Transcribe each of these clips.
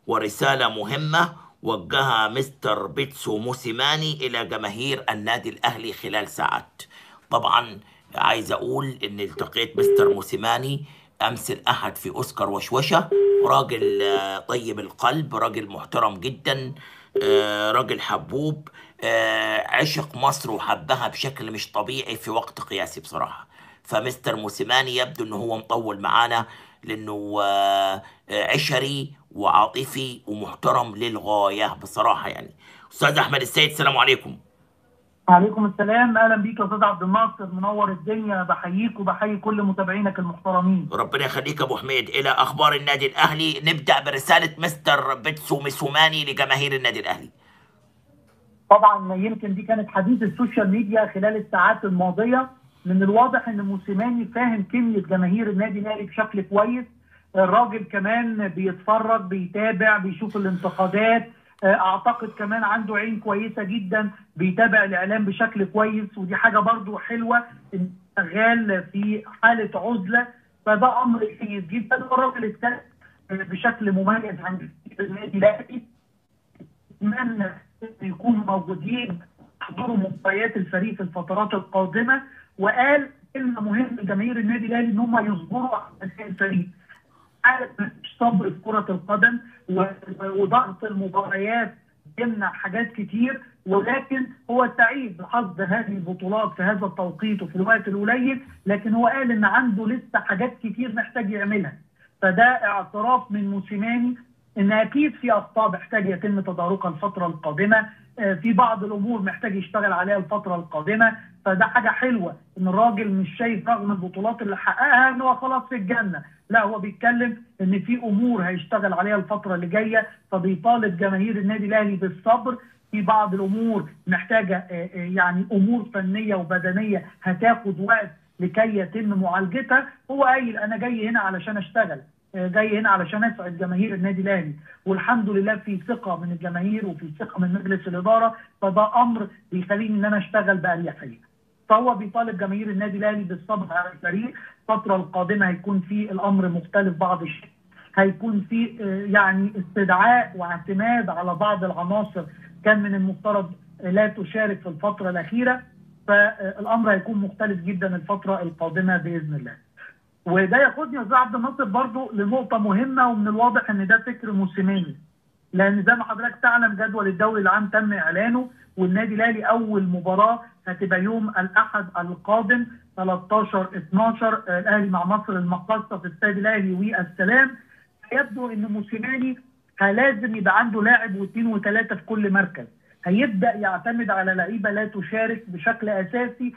ورسالة مهمة وجهها مستر بيتسو موسيماني إلى جماهير النادي الأهلي خلال ساعات طبعا عايز أقول إن التقيت مستر موسيماني أمس الأحد في أوسكار وشوشة راجل آه، طيب القلب راجل محترم جدا آه، راجل حبوب آه، عشق مصر وحبها بشكل مش طبيعي في وقت قياسي بصراحة فمستر موسيماني يبدو انه هو مطول معانا لانه آه، آه، عشري وعاطفي ومحترم للغاية بصراحة يعني استاذ احمد السيد السلام عليكم وعليكم السلام اهلا بيك يا استاذ عبد الناصر منور الدنيا بحييك وبحيي كل متابعينك المحترمين ربنا يخليك يا ابو حميد الى اخبار النادي الاهلي نبدا برساله مستر بيتسو ميسوماني لجماهير النادي الاهلي طبعا يمكن دي كانت حديث السوشيال ميديا خلال الساعات الماضيه من الواضح ان موسيماني فاهم كميه جماهير النادي الاهلي بشكل كويس الراجل كمان بيتفرج بيتابع بيشوف الانتقادات اعتقد كمان عنده عين كويسه جدا بيتابع الاعلام بشكل كويس ودي حاجه برضو حلوه ان شغال في حاله عزله فده امر جيد جدا والراجل اتكلم بشكل مميز عن النادي الاهلي اتمنى يكونوا موجودين يحضروا مباريات الفريق في الفترات القادمه وقال كلمه مهمه لجماهير النادي الاهلي ان هم يصبروا على الفريق عارف مفيش صبر في كره القدم وضغط المباريات يمنع حاجات كتير ولكن هو سعيد بحظ هذه البطولات في هذا التوقيت وفي الوقت القليل لكن هو قال ان عنده لسه حاجات كتير محتاج يعملها فده اعتراف من موسيماني ان اكيد في اخطاء محتاج يتم تداركها الفتره القادمه في بعض الامور محتاج يشتغل عليها الفتره القادمه فده حاجه حلوه ان الراجل مش شايف رغم البطولات اللي حققها ان هو خلاص في الجنه لا هو بيتكلم ان في امور هيشتغل عليها الفتره اللي جايه فبيطالب جماهير النادي الاهلي بالصبر في بعض الامور محتاجه يعني امور فنيه وبدنيه هتاخد وقت لكي يتم معالجتها هو قايل انا جاي هنا علشان اشتغل جاي هنا علشان اسعد جماهير النادي الاهلي والحمد لله في ثقه من الجماهير وفي ثقه من مجلس الاداره فده امر بيخليني ان انا اشتغل باريحيه. فهو بيطالب جماهير النادي الاهلي بالصبر على الفريق الفتره القادمه هيكون في الامر مختلف بعض الشيء. هيكون في يعني استدعاء واعتماد على بعض العناصر كان من المفترض لا تشارك في الفتره الاخيره فالامر هيكون مختلف جدا الفتره القادمه باذن الله. وده ياخدني يا استاذ عبد الناصر برضه لنقطه مهمه ومن الواضح ان ده فكر موسيماني لان زي ما حضرتك تعلم جدول الدوري العام تم اعلانه والنادي الاهلي اول مباراه هتبقى يوم الاحد القادم 13 12 الاهلي مع مصر المقاصه في استاد الاهلي والسلام يبدو ان موسيماني لازم يبقى عنده لاعب واثنين وثلاثه في كل مركز هيبدا يعتمد على لعيبه لا تشارك بشكل اساسي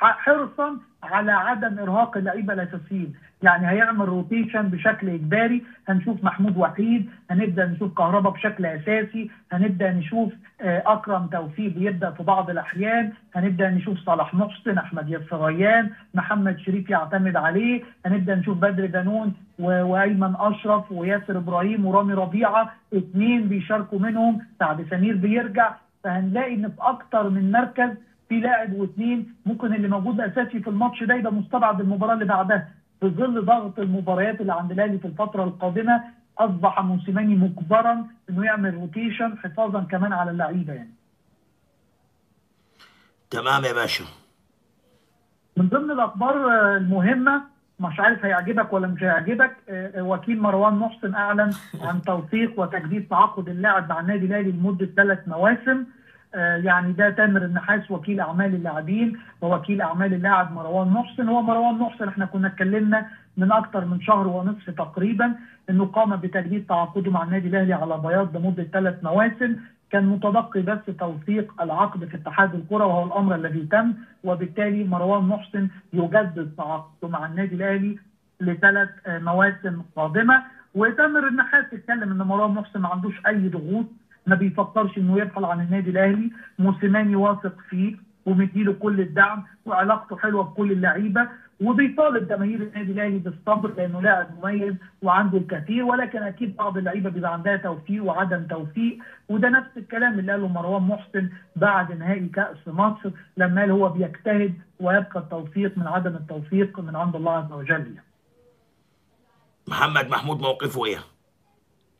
حرصا على عدم ارهاق اللعيبه الاساسيين يعني هيعمل روتيشن بشكل اجباري هنشوف محمود وحيد هنبدا نشوف كهربا بشكل اساسي هنبدا نشوف اكرم توفيق بيبدا في بعض الاحيان هنبدا نشوف صلاح محسن احمد ياسر ريان محمد شريف يعتمد عليه هنبدا نشوف بدر بنون وايمن اشرف وياسر ابراهيم ورامي ربيعه اثنين بيشاركوا منهم سعد سمير بيرجع فهنلاقي ان في اكتر من مركز في لاعب واثنين ممكن اللي موجود اساسي في الماتش ده يبقى مستبعد المباراه اللي بعدها في ظل ضغط المباريات اللي عند الاهلي في الفتره القادمه اصبح موسيماني مجبرا انه يعمل روتيشن حفاظا كمان على اللعيبه يعني. تمام يا باشا. من ضمن الاخبار المهمه مش عارف هيعجبك ولا مش هيعجبك وكيل مروان محسن اعلن عن توثيق وتجديد تعاقد اللاعب مع النادي الاهلي لمده ثلاث مواسم يعني ده تامر النحاس وكيل اعمال اللاعبين ووكيل اعمال اللاعب مروان محسن هو مروان محسن احنا كنا اتكلمنا من اكثر من شهر ونصف تقريبا انه قام بتجديد تعاقده مع النادي الاهلي على بياض لمده ثلاث مواسم كان متبقي بس توثيق العقد في اتحاد الكره وهو الامر الذي تم وبالتالي مروان محسن يجدد تعاقده مع النادي الاهلي لثلاث مواسم قادمه وتامر النحاس اتكلم ان مروان محسن ما عندوش اي ضغوط ما بيفكرش انه يرحل عن النادي الاهلي موسيماني واثق فيه ومديله كل الدعم وعلاقته حلوه بكل اللعيبه وبيطالب جماهير النادي الاهلي بالصبر لانه لاعب مميز وعنده الكثير ولكن اكيد بعض اللعيبه بيبقى عندها توفيق وعدم توفيق وده نفس الكلام اللي قاله مروان محسن بعد نهائي كاس مصر لما قال هو بيجتهد ويبقى التوفيق من عدم التوفيق من عند الله عز وجل. محمد محمود موقفه ايه؟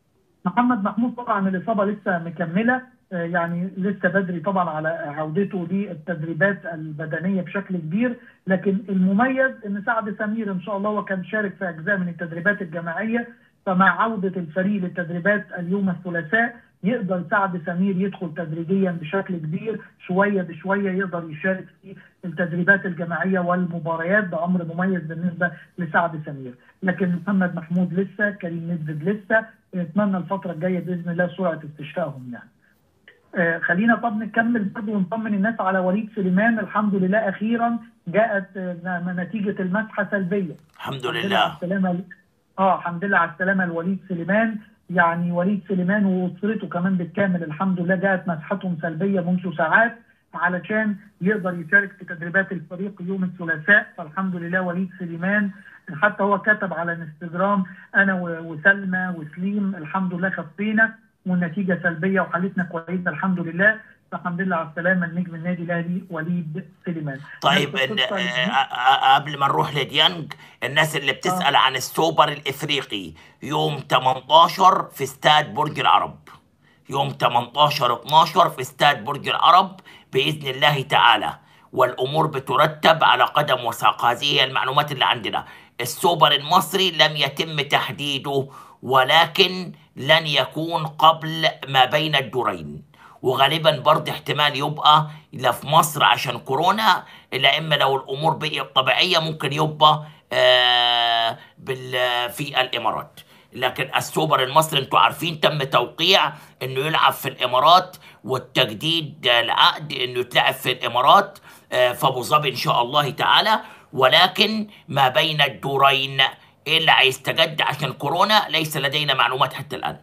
محمد محمود طبعا الاصابه لسه مكمله آه، يعني لسه بدري طبعا على عودته للتدريبات البدنيه بشكل كبير لكن المميز ان سعد سمير ان شاء الله وكان شارك في اجزاء من التدريبات الجماعيه فمع عوده الفريق للتدريبات اليوم الثلاثاء يقدر سعد سمير يدخل تدريجيا بشكل كبير شويه بشويه يقدر يشارك في التدريبات الجماعيه والمباريات ده امر مميز بالنسبه لسعد سمير لكن محمد محمود لسه كريم نزد لسه نتمنى الفتره الجايه باذن الله سرعه استشفائهم يعني آه خلينا طب نكمل برضه ونطمن الناس على وليد سليمان الحمد لله اخيرا جاءت آه نتيجه المسحه سلبيه الحمد لله السلامه اه الحمد لله على السلامه لوليد سليمان يعني وليد سليمان واسرته كمان بالكامل الحمد لله جاءت مسحتهم سلبيه منذ ساعات علشان يقدر يشارك في تدريبات الفريق يوم الثلاثاء فالحمد لله وليد سليمان حتى هو كتب على الانستجرام انا وسلمى وسليم الحمد لله خفينا والنتيجه سلبيه وحالتنا كويسه الحمد لله الحمد لله على السلامه النجم النادي الاهلي وليد سليمان طيب قبل ما نروح لديانج الناس اللي بتسال آه. عن السوبر الافريقي يوم 18 في استاد برج العرب يوم 18 12 في استاد برج العرب باذن الله تعالى والامور بترتب على قدم وساق هذه هي المعلومات اللي عندنا السوبر المصري لم يتم تحديده ولكن لن يكون قبل ما بين الدورين وغالبا برضه احتمال يبقى لا في مصر عشان كورونا الا اما لو الامور بقيت طبيعيه ممكن يبقى آه بال في الامارات لكن السوبر المصري انتوا عارفين تم توقيع انه يلعب في الامارات والتجديد العقد انه يتلعب في الامارات آه في ابو ظبي ان شاء الله تعالى ولكن ما بين الدورين ايه اللي هيستجد عشان كورونا ليس لدينا معلومات حتى الان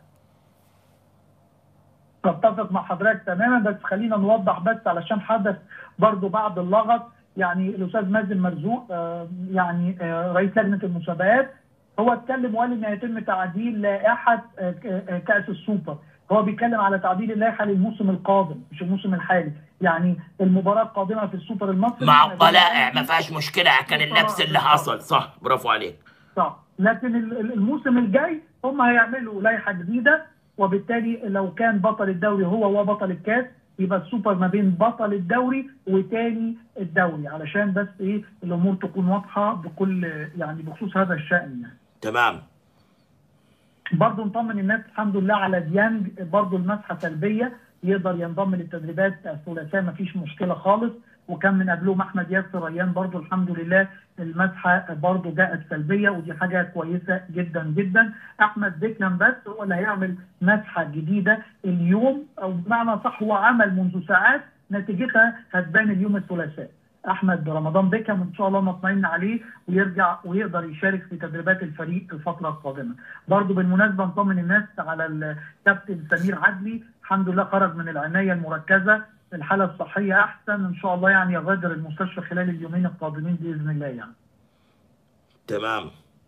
اتفق مع حضرتك تماما بس خلينا نوضح بس علشان حدث برضو بعض اللغط يعني الاستاذ مازن مرزوق آه يعني آه رئيس لجنه المسابقات هو اتكلم وقال ان هيتم تعديل لائحه آه كاس السوبر هو بيتكلم على تعديل اللائحه للموسم القادم مش الموسم الحالي يعني المباراه القادمه في السوبر المصري مع الطلائع ما فيهاش مشكله كان النفس اللي حصل صح برافو عليك صح لكن الموسم الجاي هم هيعملوا لائحه جديده وبالتالي لو كان بطل الدوري هو وبطل الكاس يبقى السوبر ما بين بطل الدوري وتاني الدوري علشان بس ايه الامور تكون واضحه بكل يعني بخصوص هذا الشان يعني. تمام. برضه نطمن الناس الحمد لله على ديانج برضه المسحه سلبيه يقدر ينضم للتدريبات الثلاثاء ما فيش مشكله خالص وكان من قبلهم احمد ياسر ريان برضو الحمد لله المسحه برضو جاءت سلبيه ودي حاجه كويسه جدا جدا احمد ديكلان بس هو اللي هيعمل مسحه جديده اليوم او بمعنى صح هو عمل منذ ساعات نتيجتها هتبان اليوم الثلاثاء احمد رمضان بيكم ان شاء الله مطمئن عليه ويرجع ويقدر يشارك في تدريبات الفريق الفتره القادمه. برضه بالمناسبه نطمن الناس على الكابتن سمير عدلي الحمد لله خرج من العنايه المركزه الحاله الصحيه احسن ان شاء الله يعني يغادر المستشفى خلال اليومين القادمين باذن الله يعني. تمام.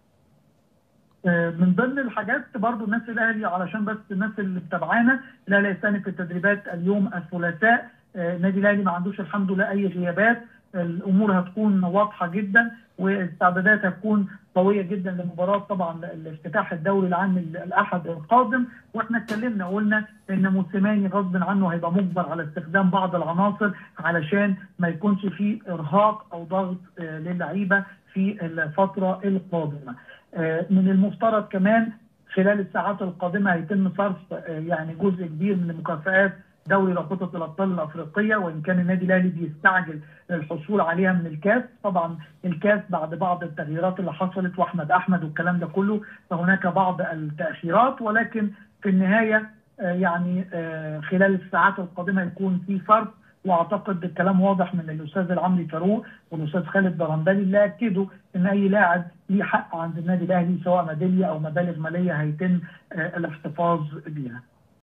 من ضمن الحاجات برضو الناس الاهلي علشان بس الناس اللي متابعانا الاهلي يستأنف التدريبات اليوم الثلاثاء النادي الاهلي ما عندوش الحمد لله اي غيابات الامور هتكون واضحه جدا والاستعدادات هتكون قويه جدا لمباراه طبعا الافتتاح الدوري العام الاحد القادم واحنا اتكلمنا وقلنا ان موسيماني غصب عنه هيبقى مجبر على استخدام بعض العناصر علشان ما يكونش في ارهاق او ضغط للعيبه في الفتره القادمه. من المفترض كمان خلال الساعات القادمه هيتم صرف يعني جزء كبير من المكافآت دوري رابطه الابطال الافريقيه وان كان النادي الاهلي بيستعجل الحصول عليها من الكاس طبعا الكاس بعد بعض التغييرات اللي حصلت واحمد احمد والكلام ده كله فهناك بعض التاخيرات ولكن في النهايه يعني خلال الساعات القادمه يكون في فرق واعتقد الكلام واضح من الاستاذ العمري فاروق والاستاذ خالد درندلي اللي اكدوا ان اي لاعب ليه حق عند النادي الاهلي سواء ميداليه او مبالغ ماليه هيتم الاحتفاظ بيها.